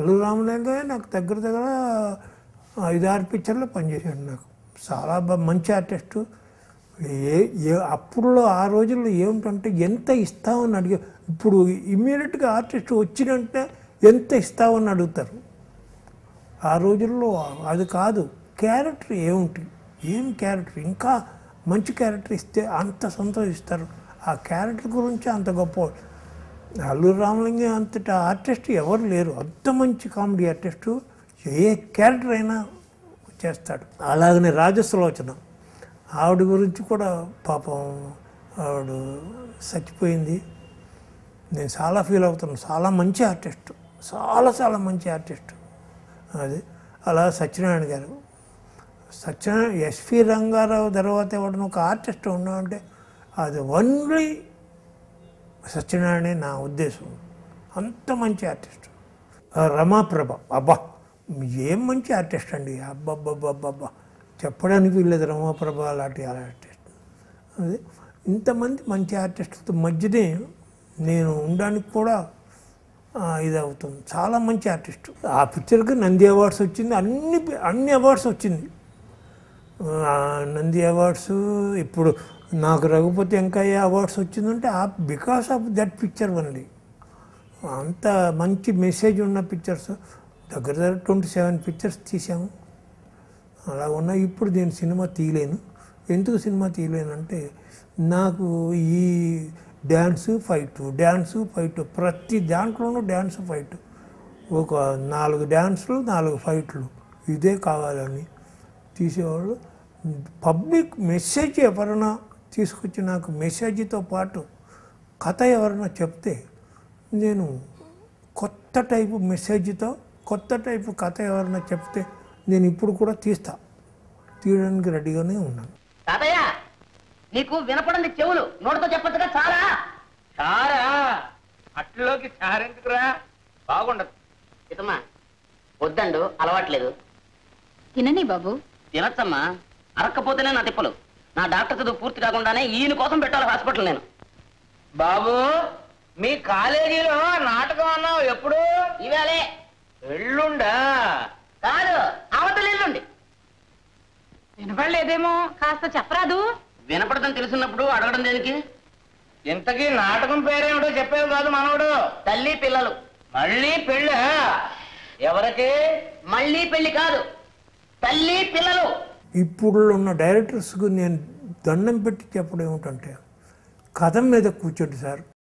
అల్లు రామలింగ నాకు దగ్గర దగ్గర ఐదారు పిక్చర్లు పనిచేశాడు నాకు చాలా బా- మంచి ఆర్టిస్టు ఏ ఏ అప్పుడులో ఆ రోజుల్లో ఏమిటంటే ఎంత ఇస్తామని అడిగా ఇప్పుడు ఇమ్మీడియట్గా ఆర్టిస్ట్ వచ్చినంటే ఎంత ఇస్తామని అడుగుతారు ఆ రోజుల్లో అది కాదు క్యారెక్టర్ ఏముంటి ఏం క్యారెక్టర్ ఇంకా మంచి క్యారెక్టర్ ఇస్తే అంత సంతోషిస్తారు ఆ క్యారెక్టర్ గురించి అంత గొప్ప అల్లు రామలింగం అంతటి ఆర్టిస్ట్ ఎవరు లేరు అంత మంచి కామెడీ ఆర్టిస్టు ఏ క్యారెక్టర్ అయినా చేస్తాడు అలాగనే రాజసులోచన ఆవిడ గురించి కూడా పాపం ఆవిడ చచ్చిపోయింది నేను చాలా ఫీల్ అవుతున్నాను చాలా మంచి ఆర్టిస్ట్ చాలా చాలా మంచి ఆర్టిస్ట్ అది అలా సత్యనారాయణ గారు సత్యనారాయణ ఎస్పి రంగారావు తర్వాత ఎవడన్నా ఒక ఆర్టిస్ట్ ఉన్నామంటే అది ఓన్లీ సత్యనారాయణ నా ఉద్దేశం అంత మంచి ఆర్టిస్ట్ ఆ రమాప్రభ అబ్బా ఏం మంచి ఆర్టిస్ట్ అండి అబ్బబ్బబ్బబ్బబ్బా చెప్పడానికి వీల్లేదు రమాప్రభ లాంటి ఆర్టిస్ట్ అది ఇంతమంది మంచి ఆర్టిస్టులతో మధ్యనే నేను ఉండడానికి కూడా ఆ, ఇది అవుతుంది చాలా మంచి ఆర్టిస్ట్ ఆ పిక్చర్కి నంది అవార్డ్స్ వచ్చింది అన్ని అన్ని అవార్డ్స్ వచ్చింది ఆ, నంది అవార్డ్స్ ఇప్పుడు నాకు రఘుపతి వెంకయ్య అవార్డ్స్ వచ్చిందంటే ఆ because of that picture only అంత మంచి మెసేజ్ ఉన్న పిక్చర్స్ దగ్గర దగ్గర ట్వంటీ సెవెన్ పిక్చర్స్ తీసాము అలా ఉన్నాయి ఇప్పుడు నేను సినిమా తీయలేను ఎందుకు సినిమా తీయలేనంటే నాకు ఈ డ్యాన్స్ ఫైట్ డ్యాన్స్ ఫైట్ ప్రతి దాంట్లోనూ డ్యాన్స్ ఫైట్ ఒక నాలుగు డ్యాన్స్లు నాలుగు ఫైట్లు ఇదే కావాలని తీసేవాళ్ళు పబ్లిక్ మెసేజ్ ఎవరైనా తీసుకొచ్చి నాకు మెసేజ్తో పాటు కథ ఎవరైనా చెప్తే నేను కొత్త టైపు మెసేజ్తో కొత్త టైపు కథ ఎవరైనా చెప్తే నేను ఇప్పుడు కూడా తీస్తా తీయడానికి రెడీగానే ఉన్నాను తాతయ్య నీకు వినపడండి చెవులు నోటితో చెప్పొచ్చుగా చాలా చారా అట్లోకి చారెందుకురా బాగుండదు ఇతమ్మా వద్దండు అలవాట్లేదు తినని బాబు తినచ్చమ్మా అరక్కపోతేనే నా తిప్పలు నా డాక్టర్ చదువు పూర్తి కాకుండానే ఈయన కోసం పెట్టాలి హాస్పిటల్ నేను బాబు మీ కాలేజీలో నాటకం అన్నావు ఎప్పుడు ఇవాళే ఎల్లుండా కాదు అవతల ఎల్లుండి వినపడలేదేమో కాస్త చెప్పరాదు వినపడదని తెలిసినప్పుడు అడగడం దేనికి ఇంతకీ నాటకం పేరేమిటో చెప్పేది కాదు మనవడు తల్లి పిల్లలు మళ్ళీ పెళ్ళ ఎవరికి మళ్ళీ పెళ్లి కాదు తల్లి పిల్లలు ఇప్పుడు ఉన్న డైరెక్టర్స్కు నేను దండం పెట్టి చెప్పడం ఏమిటంటే కథ మీద కూర్చోండి సార్